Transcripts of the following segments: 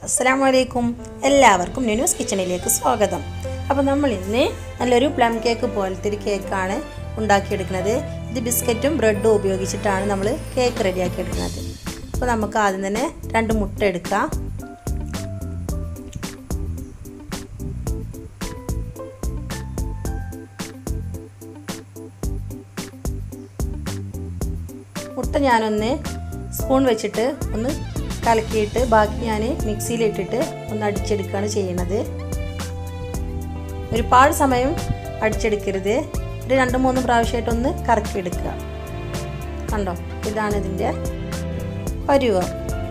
അസ്സാം വലൈക്കും എല്ലാവർക്കും ന്യൂസ് കിച്ചണിലേക്ക് സ്വാഗതം അപ്പോൾ നമ്മൾ ഇന്ന് നല്ലൊരു പ്ലം കേക്ക് പോലത്തെ ഒരു കേക്കാണ് ഉണ്ടാക്കിയെടുക്കുന്നത് ഇത് ബിസ്ക്കറ്റും ബ്രെഡും ഉപയോഗിച്ചിട്ടാണ് നമ്മൾ കേക്ക് റെഡിയാക്കി എടുക്കുന്നത് അപ്പോൾ നമുക്ക് ആദ്യം തന്നെ രണ്ട് മുട്ട എടുക്കാം മുട്ട ഞാനൊന്ന് സ്പൂൺ വെച്ചിട്ട് ഒന്ന് കലക്കിയിട്ട് ബാക്കി ഞാൻ മിക്സിയിലിട്ടിട്ട് ഒന്ന് അടിച്ചെടുക്കുകയാണ് ചെയ്യുന്നത് ഒരുപാട് സമയം അടിച്ചെടുക്കരുത് ഒരു രണ്ട് മൂന്ന് പ്രാവശ്യമായിട്ടൊന്ന് കറക്കിയെടുക്കുക കണ്ടോ ഇതാണ് ഇതിൻ്റെ പരുവം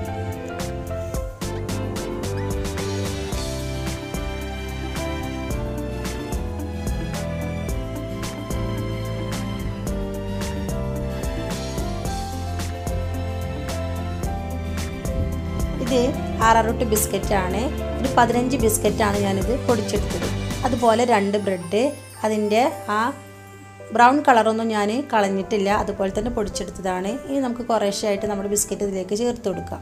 ഇത് ആറാറൊട്ട് ബിസ്ക്കറ്റാണ് ഒരു പതിനഞ്ച് ബിസ്ക്കറ്റാണ് ഞാനിത് പൊടിച്ചെടുത്തത് അതുപോലെ രണ്ട് ബ്രെഡ് അതിൻ്റെ ആ ബ്രൗൺ കളറൊന്നും ഞാൻ കളഞ്ഞിട്ടില്ല അതുപോലെ തന്നെ പൊടിച്ചെടുത്തതാണ് ഇനി നമുക്ക് കുറേശ്ശായിട്ട് നമ്മുടെ ബിസ്ക്കറ്റ് ഇതിലേക്ക് ചേർത്ത് കൊടുക്കാം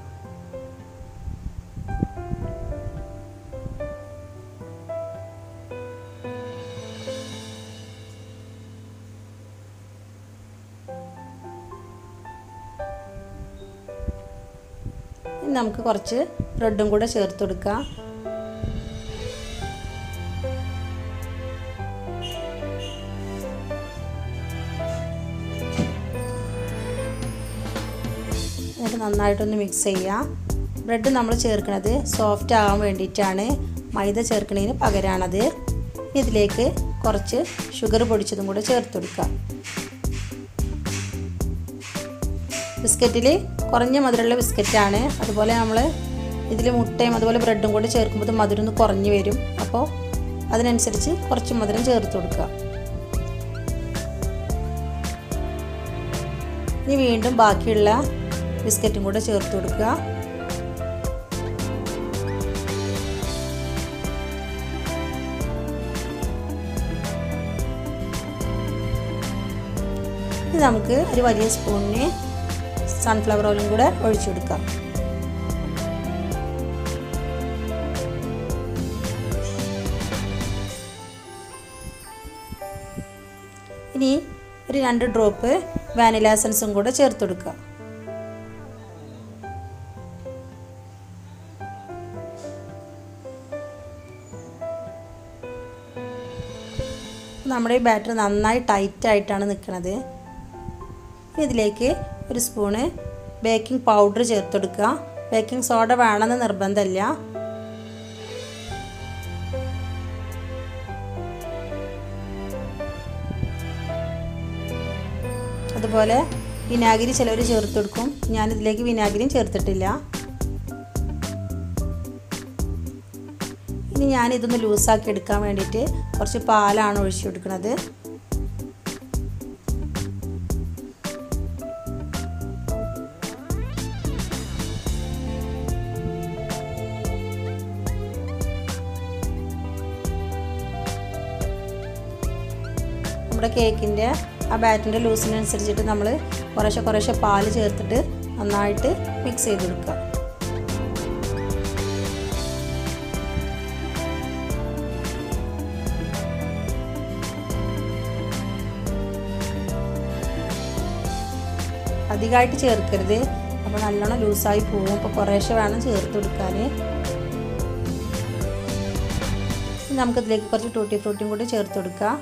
ഇനി നമുക്ക് കുറച്ച് ബ്രെഡും കൂടെ ചേർത്ത് കൊടുക്കാം എന്നിട്ട് നന്നായിട്ടൊന്ന് മിക്സ് ചെയ്യാം ബ്രെഡ് നമ്മൾ ചേർക്കുന്നത് സോഫ്റ്റ് ആകാൻ വേണ്ടിയിട്ടാണ് മൈദ ചേർക്കുന്നതിന് പകരമാണത് ഇതിലേക്ക് കുറച്ച് ഷുഗർ പൊടിച്ചതും കൂടെ ചേർത്ത് കൊടുക്കാം ബിസ്ക്കറ്റിൽ കുറഞ്ഞ മധുരമുള്ള ബിസ്ക്കറ്റാണ് അതുപോലെ നമ്മൾ ഇതിൽ മുട്ടയും അതുപോലെ ബ്രെഡും കൂടി ചേർക്കുമ്പോൾ മധുരം ഒന്ന് കുറഞ്ഞു വരും അപ്പോൾ അതിനനുസരിച്ച് കുറച്ച് മധുരം ചേർത്ത് കൊടുക്കുക ഇനി വീണ്ടും ബാക്കിയുള്ള ബിസ്ക്കറ്റും കൂടെ ചേർത്ത് കൊടുക്കുക ഇത് നമുക്ക് ഒരു വലിയ സ്പൂണിന് സൺഫ്ലവർ ഓയിലും കൂടെ ഒഴിച്ചു കൊടുക്കാം ഇനി ഒരു രണ്ട് ഡ്രോപ്പ് വാനില എസൻസും കൂടെ ചേർത്ത് കൊടുക്കുക നമ്മുടെ ഈ ബാറ്റർ നന്നായി ടൈറ്റ് ആയിട്ടാണ് നിൽക്കുന്നത് ഇതിലേക്ക് ഒരു സ്പൂണ് ബേക്കിംഗ് പൗഡർ ചേർത്ത് കൊടുക്കുക ബേക്കിംഗ് സോഡ വേണമെന്ന് നിർബന്ധമില്ല അതുപോലെ വിനാഗിരി ചിലവർ ചേർത്ത് കൊടുക്കും ഞാനിതിലേക്ക് വിനാഗിരിയും ചേർത്തിട്ടില്ല ഇനി ഞാൻ ഇതൊന്ന് ലൂസാക്കി എടുക്കാൻ വേണ്ടിയിട്ട് കുറച്ച് പാലാണ് ഒഴിച്ചു കൊടുക്കുന്നത് നമ്മുടെ കേക്കിൻ്റെ ആ ബാറ്റിൻ്റെ ലൂസിനനുസരിച്ചിട്ട് നമ്മൾ കുറേശ്ശെ കുറേശ്ശെ പാല് ചേർത്തിട്ട് നന്നായിട്ട് മിക്സ് ചെയ്ത് കൊടുക്കുക അധികമായിട്ട് ചേർക്കരുത് അപ്പോൾ നല്ലോണം ലൂസായി പോകും അപ്പോൾ കുറേശ്ശെ വേണം ചേർത്ത് കൊടുക്കാൻ നമുക്കിതിലേക്ക് കുറച്ച് ടൂട്ടി ഫ്രൂട്ടിയും കൂടി ചേർത്ത് കൊടുക്കാം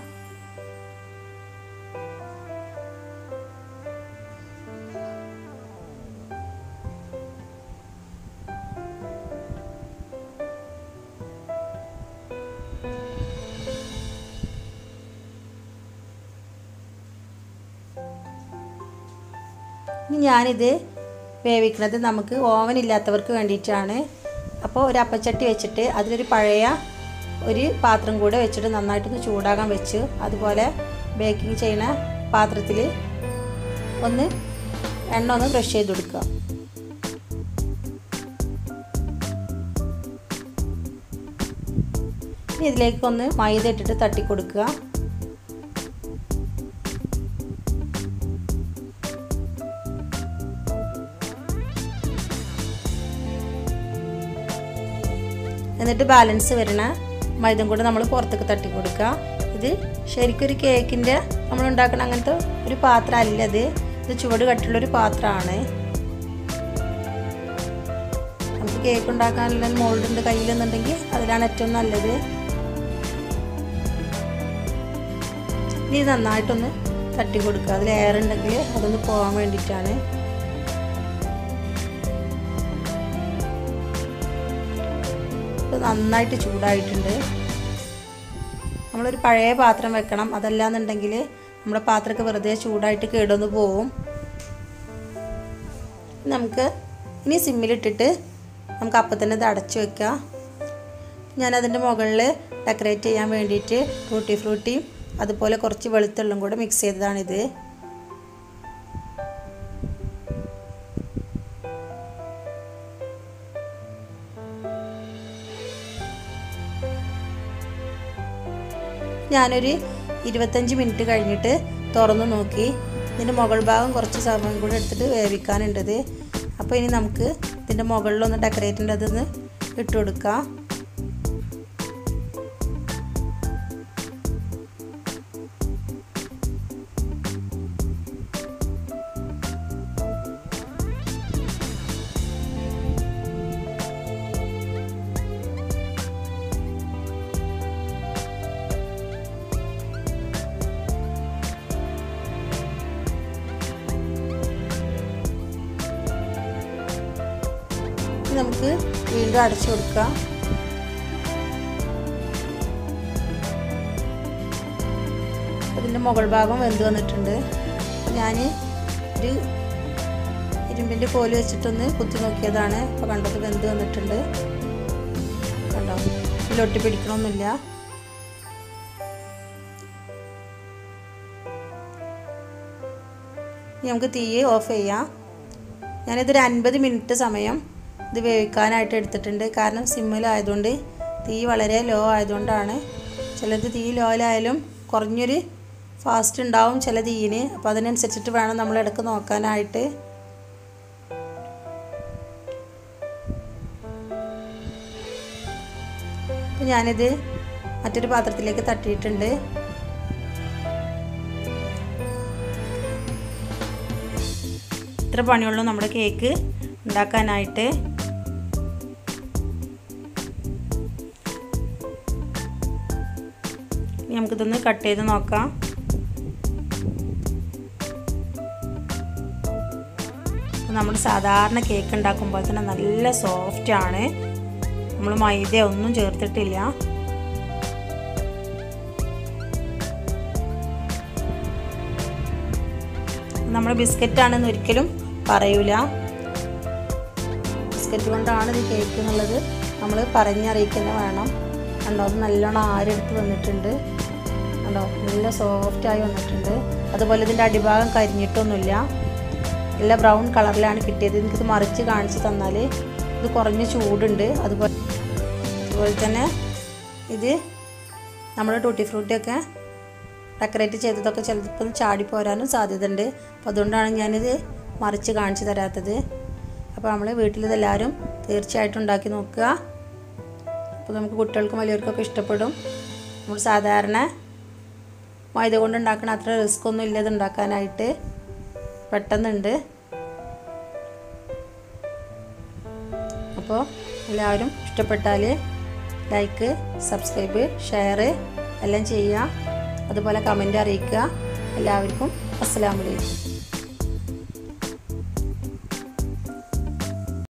ഇനി ഞാനിത് വേവിക്കുന്നത് നമുക്ക് ഓവൻ ഇല്ലാത്തവർക്ക് വേണ്ടിയിട്ടാണ് അപ്പോൾ ഒരു അപ്പച്ചട്ടി വെച്ചിട്ട് അതിലൊരു പഴയ ഒരു പാത്രം കൂടെ വെച്ചിട്ട് നന്നായിട്ടൊന്ന് ചൂടാകാൻ വെച്ച് അതുപോലെ ബേക്കിംഗ് ചെയ്യുന്ന പാത്രത്തിൽ ഒന്ന് എണ്ണ ഒന്ന് ബ്രഷ് ചെയ്ത് കൊടുക്കുക ഇനി ഇതിലേക്കൊന്ന് മൈദ ഇട്ടിട്ട് തട്ടി കൊടുക്കുക എന്നിട്ട് ബാലൻസ് വരുന്ന മൈദം കൂടെ നമ്മൾ പുറത്തേക്ക് തട്ടി കൊടുക്കുക ഇത് ശരിക്കും ഒരു കേക്കിൻ്റെ നമ്മൾ ഉണ്ടാക്കുന്ന അങ്ങനത്തെ ഒരു പാത്രം അല്ല ഇത് ഇത് ചുവട് കട്ടുള്ളൊരു പാത്രമാണ് നമുക്ക് കേക്ക് ഉണ്ടാക്കാനുള്ള മോൾഡ് ഉണ്ട് കയ്യിലെന്നുണ്ടെങ്കിൽ അതിലാണ് ഏറ്റവും നല്ലത് ഇനി നന്നായിട്ടൊന്ന് തട്ടി കൊടുക്കുക അതിൽ എയർ ഉണ്ടെങ്കിൽ അതൊന്ന് പോകാൻ വേണ്ടിയിട്ടാണ് ഇത് നന്നായിട്ട് ചൂടായിട്ടുണ്ട് നമ്മളൊരു പഴയ പാത്രം വെക്കണം അതല്ലാന്നുണ്ടെങ്കിൽ നമ്മുടെ പാത്രമൊക്കെ വെറുതെ ചൂടായിട്ട് കേടൊന്ന് പോവും നമുക്ക് ഇനി സിമ്മിലിട്ടിട്ട് നമുക്ക് അപ്പം തന്നെ ഇത് അടച്ചു വെക്കാം ഞാനതിൻ്റെ മുകളിൽ ഡെക്കറേറ്റ് ചെയ്യാൻ വേണ്ടിയിട്ട് ടൂട്ടി ഫ്രൂട്ടിയും അതുപോലെ കുറച്ച് വെളുത്തുള്ളും കൂടെ മിക്സ് ചെയ്തതാണിത് ഞാനൊരു ഇരുപത്തഞ്ച് മിനിറ്റ് കഴിഞ്ഞിട്ട് തുറന്നു നോക്കി ഇതിൻ്റെ മുകൾ ഭാഗം കുറച്ച് സമയം കൂടെ എടുത്തിട്ട് വേവിക്കാനുണ്ടത് അപ്പോൾ ഇനി നമുക്ക് ഇതിൻ്റെ മുകളിലൊന്ന് ഡെക്കറേറ്റിൻ്റെ അതൊന്ന് ഇട്ട് കൊടുക്കാം നമുക്ക് വീണ്ടും അടച്ചു കൊടുക്കാം അതിൻ്റെ മുകൾ ഭാഗം വെന്ത് വന്നിട്ടുണ്ട് ഞാൻ ഒരു ഇരുമ്പിൻ്റെ കോല് വെച്ചിട്ടൊന്ന് കുത്തി നോക്കിയതാണ് അപ്പോൾ കണ്ടത് വെന്ത് വന്നിട്ടുണ്ട് കണ്ടോ ഇതിലൊട്ടി പിടിക്കണമൊന്നുമില്ല ഇനി നമുക്ക് തീ ഓഫ് ചെയ്യാം ഞാനിതൊരു അൻപത് മിനിറ്റ് സമയം ഇത് വേവിക്കാനായിട്ട് എടുത്തിട്ടുണ്ട് കാരണം സിമ്മിലായതുകൊണ്ട് തീ വളരെ ലോ ആയതുകൊണ്ടാണ് ചിലത് തീ ലോയിലായാലും കുറഞ്ഞൊരു ഫാസ്റ്റ് ഉണ്ടാവും ചില തീയിന് അപ്പോൾ അതിനനുസരിച്ചിട്ട് വേണം നമ്മൾ ഇടയ്ക്ക് നോക്കാനായിട്ട് അപ്പോൾ ഞാനിത് മറ്റൊരു പാത്രത്തിലേക്ക് തട്ടിയിട്ടുണ്ട് ഇത്ര പണിയുള്ളൂ നമ്മുടെ കേക്ക് ഉണ്ടാക്കാനായിട്ട് ഇനി നമുക്കിതൊന്ന് കട്ട് ചെയ്ത് നോക്കാം നമ്മൾ സാധാരണ കേക്ക് ഉണ്ടാക്കുമ്പോൾ തന്നെ നല്ല സോഫ്റ്റ് ആണ് നമ്മൾ മൈദ ഒന്നും ചേർത്തിട്ടില്ല നമ്മൾ ബിസ്ക്കറ്റ് ആണെന്ന് ഒരിക്കലും പറയൂല ബിസ്ക്കറ്റ് കൊണ്ടാണ് ഇത് കേക്ക് എന്നുള്ളത് നമ്മൾ പറഞ്ഞറിയിക്കുന്ന വേണം കണ്ടോ അത് നല്ലോണം ആരെടുത്ത് വന്നിട്ടുണ്ട് കണ്ടോ നല്ല സോഫ്റ്റായി വന്നിട്ടുണ്ട് അതുപോലെ ഇതിൻ്റെ അടിഭാഗം കരിഞ്ഞിട്ടൊന്നുമില്ല നല്ല ബ്രൗൺ കളറിലാണ് കിട്ടിയത് എനിക്കിത് മറിച്ച് കാണിച്ച് തന്നാൽ ഇത് കുറഞ്ഞ ചൂടുണ്ട് അതുപോലെ അതുപോലെ തന്നെ ഇത് നമ്മുടെ ടൂട്ടി ഫ്രൂട്ടിയൊക്കെ ഡെക്കറേറ്റ് ചെയ്തതൊക്കെ ചിലപ്പോൾ ചാടി പോരാനും സാധ്യതയുണ്ട് അപ്പോൾ അതുകൊണ്ടാണ് ഞാനിത് മറിച്ച് കാണിച്ചു തരാത്തത് അപ്പോൾ നമ്മൾ വീട്ടിലിതെല്ലാവരും തീർച്ചയായിട്ടും ഉണ്ടാക്കി നോക്കുക അപ്പോൾ നമുക്ക് കുട്ടികൾക്കും വലിയവർക്കൊക്കെ ഇഷ്ടപ്പെടും നമ്മൾ സാധാരണ മൈദ കൊണ്ട് ഉണ്ടാക്കണ അത്ര റിസ്ക് ഒന്നും ഇല്ല ഇത് ഉണ്ടാക്കാനായിട്ട് പെട്ടെന്നുണ്ട് അപ്പോൾ എല്ലാവരും ഇഷ്ടപ്പെട്ടാൽ ലൈക്ക് സബ്സ്ക്രൈബ് ഷെയർ എല്ലാം ചെയ്യുക അതുപോലെ കമൻ്റ് അറിയിക്കുക എല്ലാവർക്കും അസ്സലാമലൈക്കും